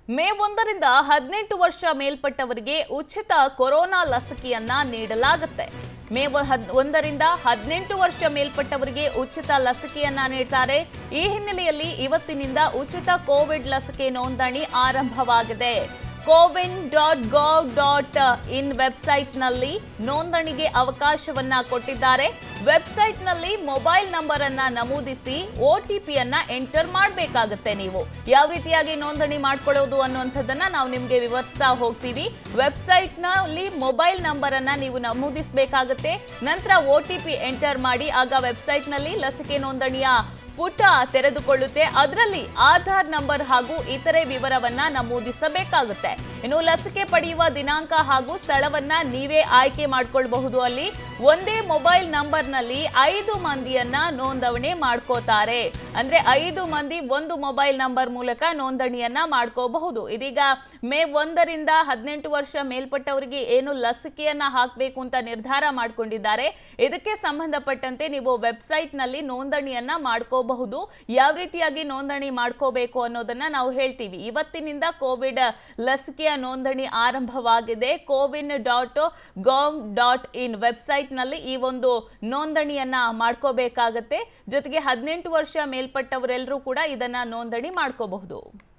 ಮೇ ಒಂದರಿಂದ ಹದಿನೆಂಟು ವರ್ಷ ಮೇಲ್ಪಟ್ಟವರಿಗೆ ಉಚಿತ ಕೊರೋನಾ ಲಸಿಕೆಯನ್ನ ನೀಡಲಾಗುತ್ತೆ ಮೇ ಒ- ಹದ್- ಒಂದರಿಂದ ಹದಿನೆಂಟು ವರ್ಷ ಮೇಲ್ಪಟ್ಟವರಿಗೆ ಉಚಿತ ಲಸಿಕೆಯನ್ನ ನೀಡ್ತಾರೆ ಈ ಹಿನ್ನೆಲೆಯಲ್ಲಿ ಇವತ್ತಿನಿಂದ ಉಚಿತ ಕೋವಿಡ್ ಲಸಿಕೆ ನೋಂದಣಿ ಆರಂಭವಾಗಿದೆ CoWIN dot gov dot in ವೆಬ್ಸೈಟ್ನಲ್ಲಿ ನೋಂದಣಿಗೆ ಅವಕಾಶವನ್ನ ಕೊಟ್ಟಿದ್ದಾರೆ ವೆಬ್ಸೈಟ್ನಲ್ಲಿ ಮೊಬೈಲ್ ನಂಬರ್ ಅನ್ನ ನಮೂದಿಸಿ ಒ ಟಿ ಪಿಯನ್ನ ಎಂಟರ್ ಮಾಡಬೇಕಾಗುತ್ತೆ ನೀವು ಯಾವ ರೀತಿಯಾಗಿ ನೋಂದಣಿ ಮಾಡ್ಕೊಳ್ಳೋದು ಅನ್ನುವಂಥದ್ದನ್ನ ನಾವು ನಿಮ್ಗೆ ವಿವರಿಸ್ತಾ ಹೋಗ್ತೀವಿ ವೆಬ್ಸೈಟ್ನಲ್ಲಿ ಮೊಬೈಲ್ ನಂಬರ್ ಅನ್ನ ನೀವು ನಮೂದಿಸಬೇಕಾಗುತ್ತೆ ನಂತರ ಒ ಟಿ ಪಿ ಎಂಟರ್ ಮಾಡಿ ಆಗ ವೆಬ್ಸೈಟ್ನಲ್ಲಿ ಲಸಿಕೆ ನೋಂದಣಿಯ ಪುಟ ತೆರೆದುಕೊಳ್ಳುತ್ತೆ ಅದರಲ್ಲಿ ಆಧಾರ್ ನಂಬರ್ ಹಾಗೂ ಇತರೆ ವಿವರವನ್ನ ನಮೂದಿಸಬೇಕಾಗುತ್ತೆ ಇನ್ನು ಲಸಿಕೆ ಪಡೆಯುವ ದಿನಾಂಕ ಹಾಗೂ ಸ್ಥಳವನ್ನ ನೀವೇ ಆಯ್ಕೆ ಮಾಡ್ಕೊಳ್ಬಹುದು ಅಲ್ಲಿ ಒಂದೇ ಮೊಬೈಲ್ ನಂಬರ್ನಲ್ಲಿ ಐದು ಮಂದಿಯನ್ನ ನೋಂದಣಿ ಮಾಡ್ಕೋತಾರೆ ಅಂದ್ರೆ ಐದು ಮಂದಿ ಒಂದು ಮೊಬೈಲ್ ನಂಬರ್ ಮೂಲಕ ನೋಂದಣಿಯನ್ನ ಮಾಡ್ಕೋಬಹುದು ಇದೀಗ ಮೇ ಒಂದರಿಂದ ಹದಿನೆಂಟು ವರ್ಷ ಮೇಲ್ಪಟ್ಟವರಿಗೆ ಏನು ಲಸಿಕೆಯನ್ನ ಹಾಕಬೇಕು ಅಂತ ನಿರ್ಧಾರ ಮಾಡ್ಕೊಂಡಿದ್ದಾರೆ ಇದಕ್ಕೆ ಸಂಬಂಧಪಟ್ಟಂತೆ ನೀವು ವೆಬ್ಸೈಟ್ ನಲ್ಲಿ ನೋಂದಣಿಯನ್ನ ಮಾಡ್ಕೋಬಹುದು ಯಾವ ರೀತಿಯಾಗಿ ನೋಂದಣಿ ಮಾಡ್ಕೋಬೇಕು ಅನ್ನೋದನ್ನ ನಾವು ಹೇಳ್ತೀವಿ ಇವತ್ತಿನಿಂದ ಕೋವಿಡ್ ಲಸಿಕೆಯ ನೋಂದಣಿ ಆರಂಭವಾಗಿದೆ CoWIN dot gov dot in website ನಲ್ಲಿ ಈ ಒಂದು ನೋಂದಣಿಯನ್ನ ಮಾಡ್ಕೋಬೇಕಾಗತ್ತೆ ಜೊತೆಗೆ ಹದಿನೆಂಟು ವರ್ಷ ಮೇಲ್ಪಟ್ಟವರೆಲ್ಲರೂ ಕೂಡ ಇದನ್ನ ನೋಂದಣಿ ಮಾಡ್ಕೋಬಹುದು